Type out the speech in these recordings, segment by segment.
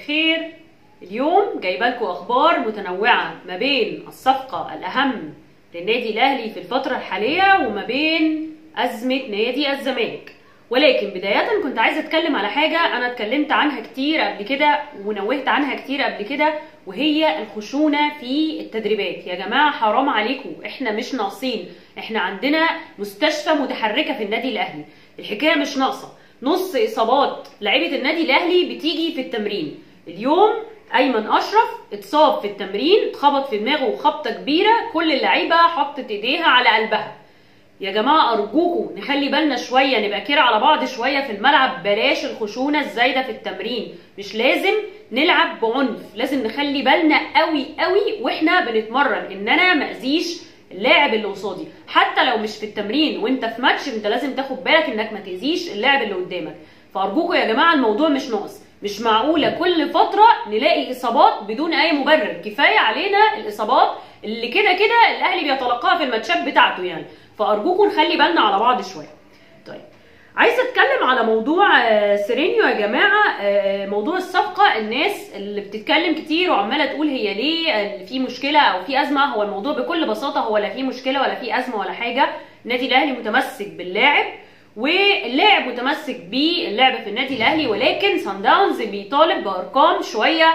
الخير اليوم جايبه لكم اخبار متنوعه ما بين الصفقه الاهم للنادي الاهلي في الفتره الحاليه وما بين ازمه نادي الزمالك ولكن بدايه كنت عايزه اتكلم على حاجه انا اتكلمت عنها كتير قبل كده ونوهت عنها كتير قبل كده وهي الخشونه في التدريبات يا جماعه حرام عليكم احنا مش ناقصين احنا عندنا مستشفى متحركه في النادي الاهلي الحكايه مش ناقصه نص اصابات لعيبه النادي الاهلي بتيجي في التمرين اليوم ايمن اشرف اتصاب في التمرين اتخبط في دماغه خبطه كبيره كل اللعيبه حطت ايديها على قلبها يا جماعه ارجوكم نخلي بالنا شويه نبقى كده على بعض شويه في الملعب بلاش الخشونه الزايده في التمرين مش لازم نلعب بعنف لازم نخلي بالنا قوي قوي واحنا بنتمرن ان انا ما اذيش اللاعب اللي قصادي حتى لو مش في التمرين وانت في ماتش انت لازم تاخد بالك انك ما تاذيش اللاعب اللي قدامك فارجوكم يا جماعه الموضوع مش ناقص مش معقوله كل فتره نلاقي اصابات بدون اي مبرر كفايه علينا الاصابات اللي كده كده الاهلي بيتلقاها في الماتشات بتاعته يعني فارجوكم نخلي بالنا على بعض شويه طيب عايزه اتكلم على موضوع سيرينيو يا جماعه موضوع الصفقه الناس اللي بتتكلم كتير وعماله تقول هي ليه في مشكله او في ازمه هو الموضوع بكل بساطه هو لا في مشكله ولا في ازمه ولا حاجه النادي الاهلي متمسك باللاعب واللاعب متمسك باللعب في النادي الاهلي ولكن سان داونز بيطالب بارقام شويه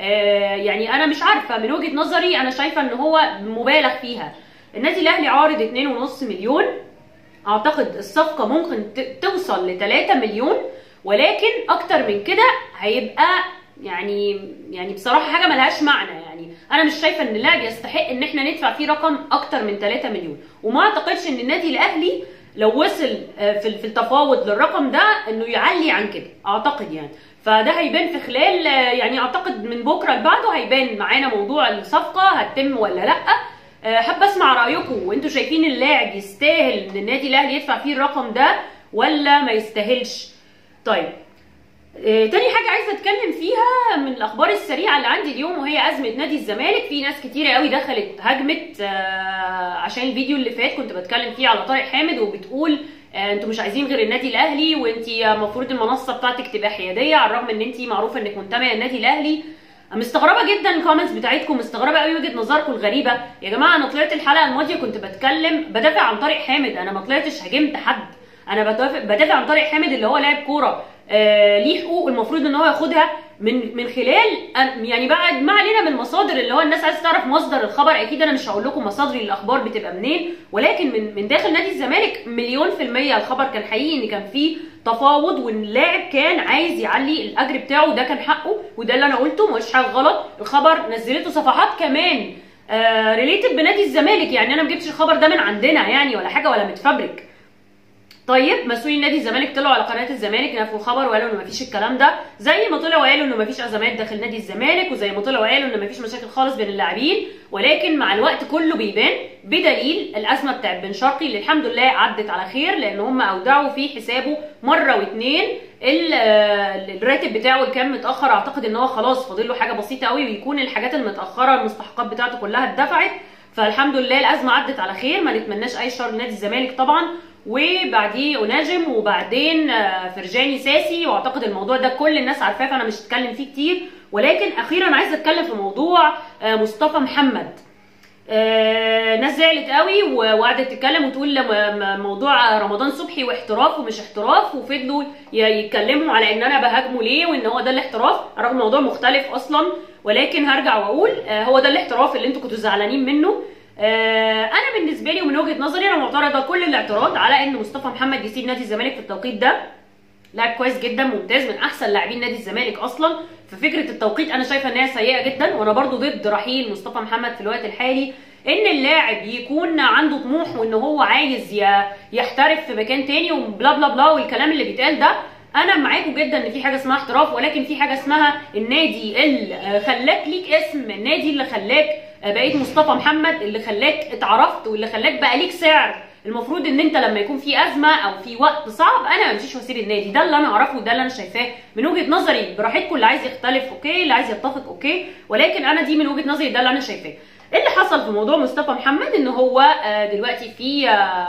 يعني انا مش عارفه من وجهه نظري انا شايفه ان هو مبالغ فيها النادي الاهلي عارض 2.5 مليون اعتقد الصفقه ممكن توصل ل 3 مليون ولكن اكتر من كده هيبقى يعني يعني بصراحه حاجه ملهاش معنى يعني انا مش شايفه ان اللاعب يستحق ان احنا ندفع فيه رقم اكتر من 3 مليون وما اعتقدش ان النادي الاهلي لو وصل في في التفاوض للرقم ده انه يعلي عن كده اعتقد يعني فده هيبان في خلال يعني اعتقد من بكره لبعده هيبان معانا موضوع الصفقه هتتم ولا لا حابه اسمع رايكم وانتوا شايفين اللاعب يستاهل ان النادي الاهلي يدفع فيه الرقم ده ولا ما يستاهلش طيب آه، تاني حاجة عايزة اتكلم فيها من الاخبار السريعة اللي عندي اليوم وهي ازمة نادي الزمالك في ناس كتيرة قوي دخلت هجمت آه، عشان الفيديو اللي فات كنت بتكلم فيه على طارق حامد وبتقول آه، انتوا مش عايزين غير النادي الاهلي وانت المفروض المنصة بتاعتك تبقى حيادية على الرغم ان انت معروفة انك منتمية للنادي الاهلي مستغربه جدا الكومنتس بتاعتكم مستغربه قوي وجهه نظركم الغريبه يا جماعه انا طلعت الحلقه الماضيه كنت بتكلم بدافع عن طارق حامد انا ما طلعتش هاجمت حد انا بدافع بدافع عن طارق حامد اللي هو لاعب كوره آه ليه حقوق المفروض ان هو ياخدها من من خلال يعني بعد ما علينا من المصادر اللي هو الناس عايزه تعرف مصدر الخبر اكيد انا مش هقول لكم مصادري الاخبار بتبقى منين ولكن من من داخل نادي الزمالك مليون في الميه الخبر كان حقيقي ان كان فيه تفاوض واللاعب كان عايز يعلي الاجر بتاعه ده كان حقه وده اللي انا قلته مش حاجه غلط الخبر نزلته صفحات كمان آه ريليتد بنادي الزمالك يعني انا ما جبتش الخبر ده من عندنا يعني ولا حاجه ولا متفبرك طيب مسؤولين نادي الزمالك طلعوا على قناه الزمالك نفوا الخبر وقالوا ان مفيش الكلام ده زي ما طلعوا وقالوا ان مفيش ازمات داخل نادي الزمالك وزي ما طلعوا وقالوا ان مفيش مشاكل خالص بين اللاعبين ولكن مع الوقت كله بيبان بدليل الازمه بتاعت بن شرقي اللي الحمد لله عدت على خير لان هم اودعوا في حسابه مره واثنين الراتب بتاعه اللي كان متاخر اعتقد ان هو خلاص فاضل له حاجه بسيطه قوي ويكون الحاجات المتاخره المستحقات بتاعته كلها اتدفعت فالحمد لله الازمه عدت على خير ما نتمناش اي شر لنادي الزمالك طبعا وبعديه اوناجم وبعدين فرجاني ساسي واعتقد الموضوع ده كل الناس عارفاه فانا مش هتكلم فيه كتير ولكن اخيرا عايزه اتكلم في موضوع مصطفى محمد آه ناس زعلت قوي وقعدت تتكلم وتقول موضوع رمضان صبحي واحتراف ومش احتراف وفضلوا يتكلموا على ان انا بهاجمه ليه وان هو ده الاحتراف رغم الموضوع مختلف اصلا ولكن هرجع واقول آه هو ده الاحتراف اللي انتوا كنتوا زعلانين منه آه انا بالنسبه لي ومن وجهه نظري انا معترضه كل الاعتراض على ان مصطفى محمد يسيب نادي الزمالك في التوقيت ده لاعب كويس جدا ممتاز من احسن لاعبين نادي الزمالك اصلا ففكره التوقيت انا شايفه ان هي سيئه جدا وانا برضو ضد رحيل مصطفى محمد في الوقت الحالي ان اللاعب يكون عنده طموح وان هو عايز يحترف في مكان تاني وبلا بلا بلا والكلام اللي بيتقال ده انا معاكم جدا ان في حاجه اسمها احتراف ولكن في حاجه اسمها النادي اللي خلاك ليك اسم النادي اللي خلاك بقيت مصطفى محمد اللي خلاك اتعرفت واللي خلاك بقى ليك سعر المفروض ان انت لما يكون في ازمه او في وقت صعب انا ما امشيش واسيب النادي ده اللي انا اعرفه وده اللي انا شايفاه من وجهه نظري براحتكم اللي عايز يختلف اوكي اللي عايز يتفق اوكي ولكن انا دي من وجهه نظري ده اللي انا شايفاه اللي حصل في موضوع مصطفى محمد ان هو دلوقتي في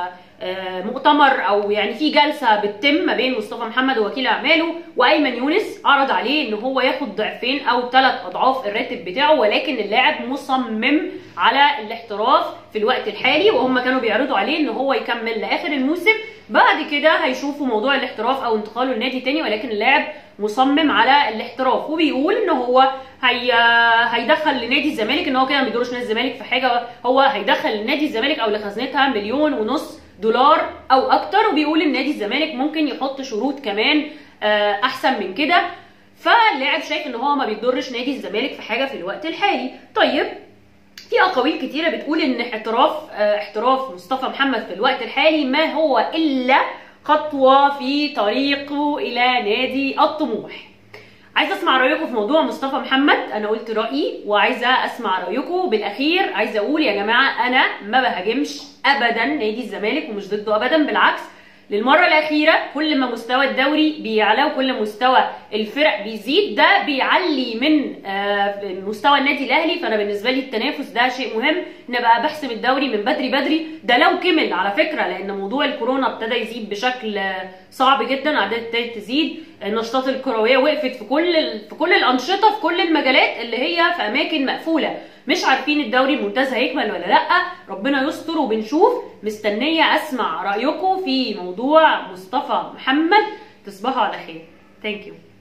آه، مؤتمر او يعني في جلسه بتتم ما بين مصطفى محمد ووكيل اعماله وايمن يونس عرض عليه ان هو ياخد ضعفين او ثلاث اضعاف الراتب بتاعه ولكن اللاعب مصمم على الاحتراف في الوقت الحالي وهم كانوا بيعرضوا عليه ان هو يكمل لاخر الموسم بعد كده هيشوفوا موضوع الاحتراف او انتقاله لنادي تاني ولكن اللاعب مصمم على الاحتراف وبيقول ان هو هي هيدخل لنادي الزمالك ان هو كده ما بيدورش نادي الزمالك في حاجه هو هيدخل لنادي الزمالك او لخزنتها مليون ونص دولار او اكتر وبيقول ان نادي الزمالك ممكن يحط شروط كمان آه، احسن من كده فاللاعب شايف ان هو ما بيضرش نادي الزمالك في حاجه في الوقت الحالي طيب في اقاويل كتيره بتقول ان احتراف آه، احتراف مصطفى محمد في الوقت الحالي ما هو الا خطوه في طريقه الى نادي الطموح عايزه اسمع رايكم في موضوع مصطفى محمد انا قلت رايي وعايزه اسمع رايكم بالاخير عايزه اقول يا جماعه انا ما بهاجمش ابدا نادي الزمالك ومش ضده ابدا بالعكس للمرة الأخيرة كل ما مستوى الدوري بيعلى وكل مستوى الفرق بيزيد ده بيعلي من آه، مستوى النادي الأهلي فأنا بالنسبة لي التنافس ده شيء مهم نبقى بحسم الدوري من بدري بدري ده لو كمل على فكرة لأن موضوع الكورونا ابتدى يزيد بشكل آه، صعب جدا أعداد ابتدت تزيد النشاطات الكروية وقفت في كل ال- في كل الأنشطة في كل المجالات اللي هي في أماكن مقفولة مش عارفين الدوري الممتاز هيكمل ولا لا ربنا يستر وبنشوف مستنيه اسمع رايكم في موضوع مصطفى محمد تصبحوا على خير ثانك يو